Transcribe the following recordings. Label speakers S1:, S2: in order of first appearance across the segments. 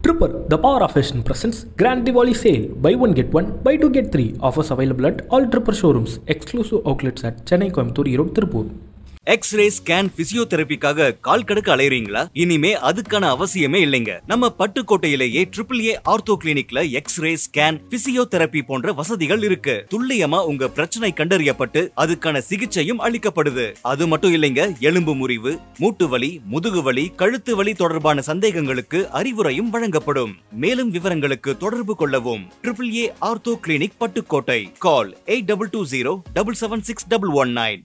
S1: Tripper, the power of fashion presents Grand Diwali sale. Buy one get one, buy two get three. Offers available at all Tripper showrooms. Exclusive outlets at Chennai, Coimbatore, Erode, Tirupur.
S2: Xray scan பிசியோதெரபிக்காக கால் கடுக்க அலையறீங்களா இனிமே அதுக்கான அவசியமே இல்லைங்க நம்ம பட்டுக்கோட்டையிலேயே ட்ரிபிள் ஏ ஆர்த்தோ கிளினிக்ல எக்ஸ்ரே ஸ்கேன் பிசியோதெரபி போன்ற வசதிகள் இருக்கு துல்லியமா உங்க பிரச்சனை கண்டறியப்பட்டு அதுக்கான சிகிச்சையும் அளிக்கப்படுது அது மட்டும் இல்லைங்க எலும்பு முறிவு மூட்டு வலி முதுகு வலி கழுத்து வலி தொடர்பான சந்தேகங்களுக்கு அறிவுரையும் வழங்கப்படும் மேலும் விவரங்களுக்கு தொடர்பு கொள்ளவும் triple A ortho clinic Pattukkottai call eight double two zero double seven six double one nine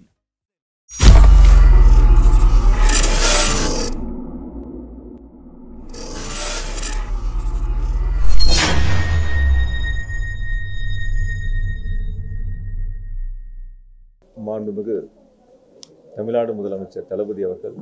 S3: மாண்புமிகு தமிழ்நாடு முதலமைச்சர் தளபதி அவர்கள்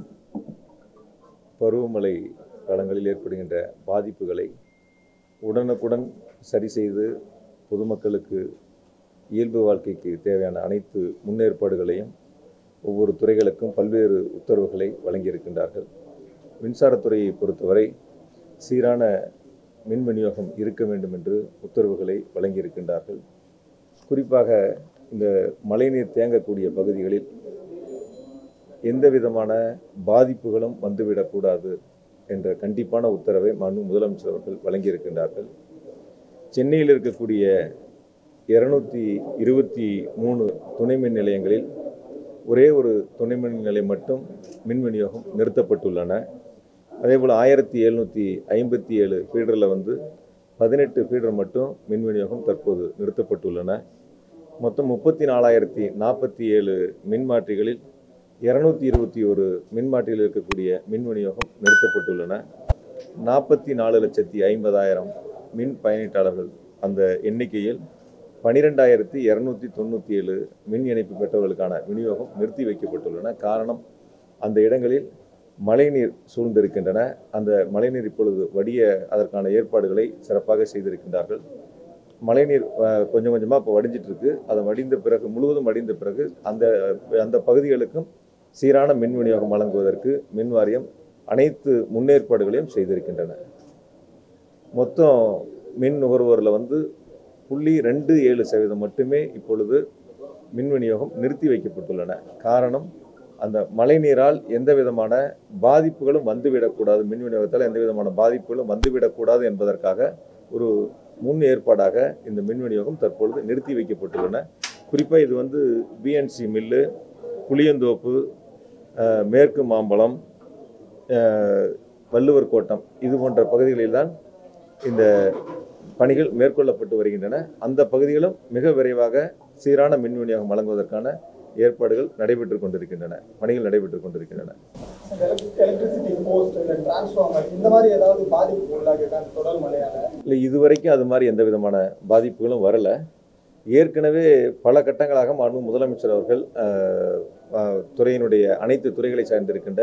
S3: பருவமழை காலங்களில் ஏற்படுகின்ற பாதிப்புகளை உடனுக்குடன் சரி செய்து பொதுமக்களுக்கு இயல்பு வாழ்க்கைக்கு தேவையான அனைத்து முன்னேற்பாடுகளையும் ஒவ்வொரு துறைகளுக்கும் பல்வேறு உத்தரவுகளை வழங்கியிருக்கின்றார்கள் மின்சாரத்துறையை பொறுத்தவரை சீரான மின் விநியோகம் இருக்க வேண்டும் என்று உத்தரவுகளை வழங்கியிருக்கின்றார்கள் குறிப்பாக இந்த மழைநீர் தேங்கக்கூடிய பகுதிகளில் எந்த விதமான பாதிப்புகளும் வந்துவிடக்கூடாது என்ற கண்டிப்பான உத்தரவை மாண்பு முதலமைச்சர் அவர்கள் வழங்கியிருக்கின்றார்கள் சென்னையில் இருக்கக்கூடிய இருநூத்தி இருபத்தி மூணு துணை மின் நிலையங்களில் ஒரே ஒரு துணை மின் நிலையம் மட்டும் மின் விநியோகம் நிறுத்தப்பட்டுள்ளன அதேபோல் ஆயிரத்தி எழுநூற்றி ஐம்பத்தி ஏழு ஃபீடரில் வந்து பதினெட்டு ஃபீடர் மட்டும் மின் விநியோகம் தற்போது நிறுத்தப்பட்டுள்ளன மொத்தம் முப்பத்தி நாலாயிரத்தி நாற்பத்தி ஏழு மின்மாற்றிகளில் இரநூத்தி இருபத்தி ஒரு மின்மாற்றியில் இருக்கக்கூடிய மின் விநியோகம் நிறுத்தப்பட்டுள்ளன நாற்பத்தி நாலு லட்சத்தி ஐம்பதாயிரம் மின் பயனீட்டாளர்கள் அந்த எண்ணிக்கையில் பனிரெண்டாயிரத்தி இரநூத்தி தொண்ணூற்றி ஏழு மின் இணைப்பு பெற்றவர்களுக்கான விநியோகம் நிறுத்தி வைக்கப்பட்டுள்ளன காரணம் அந்த இடங்களில் மழைநீர் சூழ்ந்திருக்கின்றன அந்த மழைநீர் இப்பொழுது வடிய அதற்கான ஏற்பாடுகளை சிறப்பாக செய்திருக்கின்றார்கள் மழைநீர் அஹ், கொஞ்சம் கொஞ்சமாக இப்போ வடிஞ்சிட்டு இருக்கு அதை வடிந்த பிறகு முழுவதும் வடிந்த பிறகு அந்த அந்த பகுதிகளுக்கும் சீரான மின் விநியோகம் வழங்குவதற்கு மின் வாரியம் அனைத்து முன்னேற்பாடுகளையும் செய்திருக்கின்றன மொத்தம் மின் நுகர்வோரில் வந்து புள்ளி ரெண்டு ஏழு சதவீதம் மட்டுமே இப்பொழுது மின் விநியோகம் நிறுத்தி வைக்கப்பட்டுள்ளன காரணம் அந்த மழைநீரால் எந்த விதமான பாதிப்புகளும் வந்துவிடக்கூடாது மின் விநியோகத்தால் எந்த விதமான பாதிப்புகளும் வந்துவிடக்கூடாது என்பதற்காக ஒரு முன் ஏற்பாடாக இந்த மின் விநியோகம் தற்பொழுது நிறுத்தி வைக்கப்பட்டுள்ளன குறிப்பாக இது வந்து பிஎன்சி மில்லு புளியந்தோப்பு அஹ், மேற்கு மாம்பலம் அஹ், வள்ளுவர் கோட்டம் இது போன்ற பகுதிகளில்தான் இந்த பணிகள் மேற்கொள்ளப்பட்டு வருகின்றன அந்த பகுதிகளும் மிக விரைவாக சீரான மின் விநியோகம் வழங்குவதற்கான ஏற்பாடுகள் நடைபெற்று கொண்டிருக்கின்றன பணிகள் நடைபெற்று கொண்டிருக்கின்றன
S4: எலக்ட்ரிசிட்டி போஸ்ட் இல்லை டிரான்ஸ்ஃபார்மர் இந்த மாதிரி ஏதாவது பாதிப்பு உள்ளாகிருக்கா அந்த தொடர் மழையால
S3: இல்லை இதுவரைக்கும் அது மாதிரி எந்த விதமான பாதிப்புகளும் வரல ஏற்கனவே பல கட்டங்களாக மாண்பு முதலமைச்சர் அவர்கள் அஹ், அஹ், துறையினுடைய அனைத்து துறைகளை சார்ந்திருக்கின்ற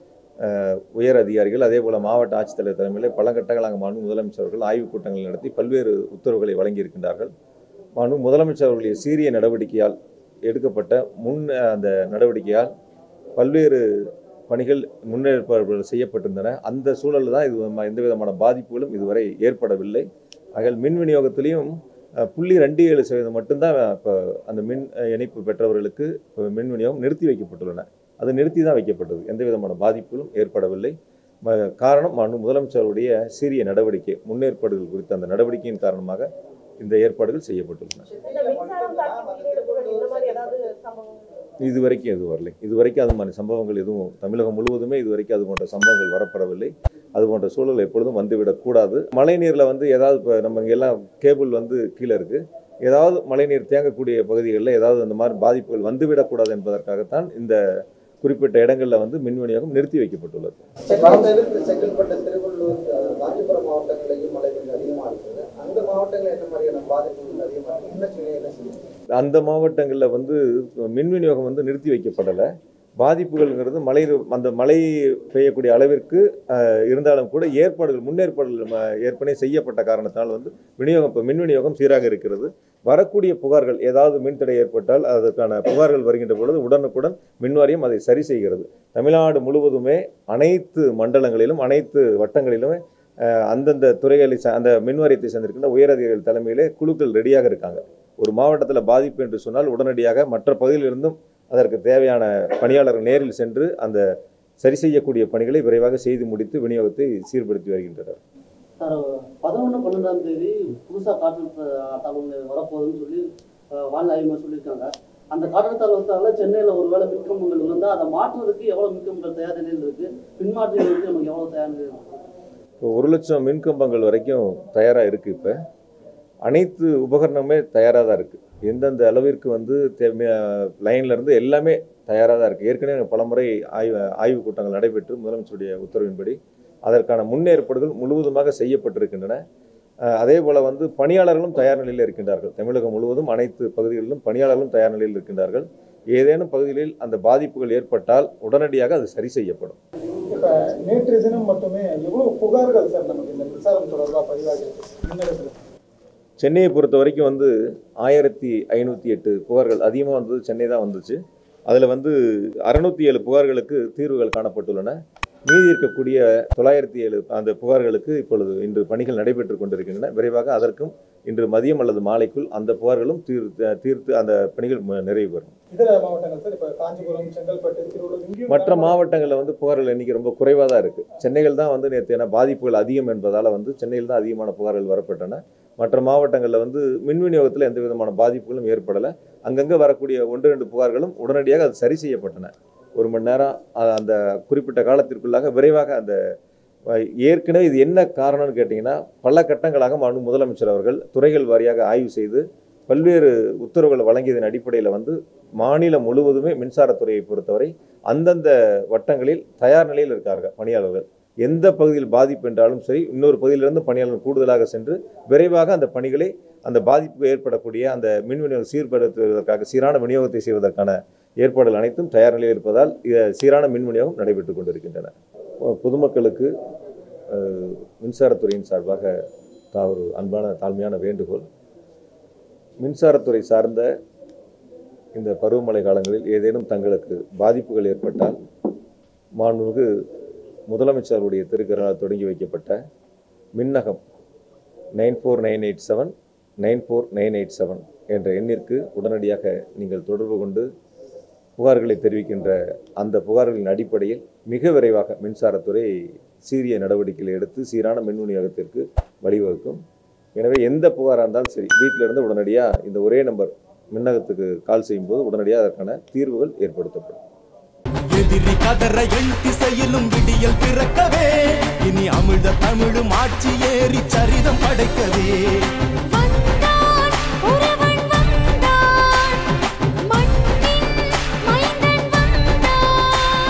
S3: அஹ், உயர் அதிகாரிகள் அதே போல் மாவட்ட ஆட்சித்தலைவர் தலைமையில் பல கட்டங்களாக மாண்பு முதலமைச்சர் அவர்கள் ஆய்வுக் கூட்டங்கள் நடத்தி பல்வேறு உத்தரவுகளை வழங்கியிருக்கின்றார்கள் மாண்பு முதலமைச்சர் அவர்களுடைய சீரிய நடவடிக்கையால் எடுக்கப்பட்ட முன் அந்த நடவடிக்கையால் பல்வேறு பணிகள் முன்னேற்பாடுகள் செய்யப்பட்டிருந்தன அந்த சூழலில் தான் இது ம- எந்த விதமான பாதிப்புகளும் இதுவரை ஏற்படவில்லை ஆகையால் மின் விநியோகத்திலையும் அஹ், புள்ளி ரெண்டு ஏழு சதவீதம் மட்டும்தான் இப்போ அந்த மின் அஹ், இணைப்பு பெற்றவர்களுக்கு இப்ப மின் விநியோகம் நிறுத்தி வைக்கப்பட்டுள்ளன அது நிறுத்தி தான் வைக்கப்பட்டது எந்த விதமான பாதிப்புகளும் ஏற்படவில்லை ம- காரணம் மாண்பு முதலமைச்சருடைய சீரிய நடவடிக்கை முன்னேற்பாடுகள் குறித்த அந்த நடவடிக்கையின் காரணமாக இந்த ஏற்பாடுகள் செய்யப்பட்டுள்ளன
S5: இந்த மின்சாரம் தாக்கி உயிரிழப்புகள் இந்த மாதிரி ஏதாவது சம்பவங்கள்
S3: இதுவரைக்கும் எதுவும் வரலை இதுவரைக்கும் அது மாதிரி சம்பவங்கள் எதுவும் தமிழகம் முழுவதுமே இதுவரைக்கும் அது போன்ற சம்பவங்கள் வரப்படவில்லை அது போன்ற சூழல் எப்பொழுதும் வந்துவிடக்கூடாது மழை நீரில் வந்து ஏதாவது இப்போ நம்ம இங்க எல்லாம் கேபிள் வந்து கீழே இருக்குது ஏதாவது மழைநீர் தேங்கக்கூடிய பகுதிகளில் ஏதாவது அந்த மாதிரி பாதிப்புகள் வந்துவிடக்கூடாது என்பதற்காகத்தான் இந்த குறிப்பிட்ட இடங்களில் வந்து மின் விநியோகம் நிறுத்தி வைக்கப்பட்டுள்ளது
S4: சென்னை தவிர்த்து செங்கல்பட்டு திருவள்ளூர் அஹ், காஞ்சிபுரம் மாவட்டங்களிலும் மழை கொஞ்சம் அதிகமாக இருக்குது அந்த மாவட்டங்களில் என்ன மாதிரியான பாதிப்புகள் அதிகமாக இருக்கு என்ன செய்ய என்ன செய்யும்
S3: அந்த மாவட்டங்களில் வந்து மின் விநியோகம் வந்து நிறுத்தி வைக்கப்படலை பாதிப்புகள்ங்கிறது மழை அந்த மழை பெய்யக்கூடிய அளவிற்கு அஹ், இருந்தாலும் கூட ஏற்பாடுகள் முன்னேற்பாடுகள் ம- ஏற்கனவே செய்யப்பட்ட காரணத்தினால் வந்து விநியோகம் இப்போ மின் விநியோகம் சீராக இருக்கிறது வரக்கூடிய புகார்கள் ஏதாவது மின்தடை ஏற்பட்டால் அதற்கான புகார்கள் வருகின்ற பொழுது உடனுக்குடன் மின் வாரியம் அதை சரி செய்கிறது தமிழ்நாடு முழுவதுமே அனைத்து மண்டலங்களிலும் அனைத்து வட்டங்களிலுமே அஹ், அந்தந்த துறைகளை சா- அந்த மின்வாரியத்தை சேர்ந்திருக்கின்ற உயரதிகாரிகள் தலைமையிலே குழுக்கள் ரெடியாக இருக்காங்க ஒரு மாவட்டத்தில் பாதிப்பு என்று சொன்னால் உடனடியாக மற்ற பகுதியிலிருந்தும் அதற்கு தேவையான பணியாளர்கள் நேரில் சென்று அந்த சரி செய்யக்கூடிய பணிகளை விரைவாக செய்து முடித்து விநியோகத்தை சீர்படுத்தி வருகின்றனர்
S6: சார் பதினொன்று பன்னெண்டாம் தேதி புதுசாக காற்றழுத்த தாழ்வு வரப்போகுதுன்னு சொல்லி அஹ், வானிலை ஆய்வு மையம் சொல்லியிருக்காங்க அந்த காற்றழுத்த தாழ்வுத்தால சென்னையில் ஒருவேளை மின்கம்பங்கள் விழுந்தால் அதை மாற்றுறதுக்கு எவ்வளோ மின்கம்பங்கள் தயார் நிலையில் இருக்கு பின்மாற்றுவதற்கு நமக்கு எவ்வளோ தயார் நிலையில் இருக்கு
S3: இப்போ ஒரு லட்சம் மின்கம்பங்கள் வரைக்கும் தயாராக இருக்குது இப்போ அனைத்து உபகரணமே தயாராக தான் இருக்குது எந்தெந்த அளவிற்கு வந்து லைனில் இருந்து எல்லாமே தயாராக தான் இருக்குது ஏற்கனவே பலமுறை ஆய்வு ஆய்வுக் கூட்டங்கள் நடைபெற்று முதலமைச்சருடைய உத்தரவின்படி அதற்கான முன்னேற்பாடுகள் முழுவதுமாக செய்யப்பட்டிருக்கின்றன அஹ், அதே போல் வந்து பணியாளர்களும் தயார் நிலையில் இருக்கின்றார்கள் தமிழகம் முழுவதும் அனைத்து பகுதிகளிலும் பணியாளர்களும் தயார் நிலையில் இருக்கின்றார்கள் ஏதேனும் பகுதிகளில் அந்த பாதிப்புகள் ஏற்பட்டால் உடனடியாக அது சரி செய்யப்படும்
S7: இப்ப நேற்று தினம் மட்டுமே எவ்வளவு புகார்கள் சார் நமக்கு இந்த மின்சாரம் தொடர்பாக பதிவாகி இருக்கு மின்னகத்துல
S3: சென்னையை பொறுத்த வரைக்கும் வந்து ஆயிரத்தி ஐநூற்றி எட்டு புகார்கள் அதிகமாக வந்தது சென்னை தான் வந்துச்சு அதில் வந்து அறுநூத்தி ஏழு புகார்களுக்கு தீர்வுகள் காணப்பட்டுள்ளன மீதி இருக்கக்கூடிய தொள்ளாயிரத்தி ஏழு அந்த புகார்களுக்கு இப்பொழுது இன்று பணிகள் நடைபெற்று கொண்டிருக்கின்றன விரைவாக அதற்கும் இன்று மதியம் அல்லது மாலைக்குள் அந்த புகார்களும் தீர்த்து தீர்த்து அந்த பணிகள் ம- நிறைவு பெறும்
S7: இதர மாவட்டங்கள் சார் இப்ப காஞ்சிபுரம் செங்கல்பட்டு திருவள்ளூர் இங்கேயும்
S3: மற்ற மாவட்டங்களில் வந்து புகார்கள் எண்ணிக்கை ரொம்ப குறைவாக தான் இருக்குது சென்னையில் தான் வந்து நேற்று ஏன்னா பாதிப்புகள் அதிகம் என்பதால் வந்து சென்னையில் தான் அதிகமான புகார்கள் வரப்பட்டன மற்ற மாவட்டங்களில் வந்து மின் விநியோகத்தில் எந்த விதமான பாதிப்புகளும் ஏற்படலை அங்கங்கே வரக்கூடிய ஒன்று ரெண்டு புகார்களும் உடனடியாக அது சரி செய்யப்பட்டன ஒரு மணி நேரம் அ- அந்த குறிப்பிட்ட காலத்திற்குள்ளாக விரைவாக அந்த அஹ், ஏற்கனவே இது என்ன காரணம்னு கேட்டிங்கன்னா பல கட்டங்களாக மாண்பு முதலமைச்சர் அவர்கள் துறைகள் வாரியாக ஆய்வு செய்து பல்வேறு உத்தரவுகளை வழங்கியதன் அடிப்படையில் வந்து மாநிலம் முழுவதுமே மின்சாரத்துறையை பொறுத்தவரை அந்தந்த வட்டங்களில் தயார் நிலையில் இருக்கார்கள் பணியாளர்கள் எந்த பகுதியில் பாதிப்பு என்றாலும் சரி இன்னொரு பகுதியிலிருந்து பணியாளர்கள் கூடுதலாக சென்று விரைவாக அந்த பணிகளை அந்த பாதிப்பு ஏற்படக்கூடிய அந்த மின் விநியோகம் சீர்படுத்துவதற்காக சீரான விநியோகத்தை செய்வதற்கான ஏற்பாடுகள் அனைத்தும் தயார் நிலையில் இருப்பதால் இ- சீரான மின் விநியோகம் நடைபெற்று கொண்டிருக்கின்றன பொ- பொதுமக்களுக்கு அஹ், மின்சாரத்துறையின் சார்பாக தா- ஒரு அன்பான தாழ்மையான வேண்டுகோள் மின்சாரத்துறை சார்ந்த இந்த பருவமழை காலங்களில் ஏதேனும் தங்களுக்கு பாதிப்புகள் ஏற்பட்டால் மாண்புமிகு முதலமைச்சருடைய திருக்கரால் தொடங்கி வைக்கப்பட்ட மின்னகம் nine four nine eight seven nine four nine eight seven என்ற எண்ணிற்கு உடனடியாக நீங்கள் தொடர்பு கொண்டு புகார்களை தெரிவிக்கின்ற அந்த புகார்களின் அடிப்படையில் மிக விரைவாக மின்சாரத்துறை சீரிய நடவடிக்கைகளை எடுத்து சீரான மின் விநியோகத்திற்கு வழிவகுக்கும் எனவே எந்த புகாராக இருந்தாலும் சரி வீட்டில இருந்து உடனடியாக இந்த ஒரே நம்பர் மின்னகத்துக்கு கால் செய்யும்போது உடனடியாக அதற்கான தீர்வுகள் ஏற்படுத்தப்படும்
S8: எதிரி கதற எண் திசையிலும் விடியல் பிறக்கவே இனி அமிழ்த தமிழும் ஆட்சி ஏறி சரிதம் படைக்கவே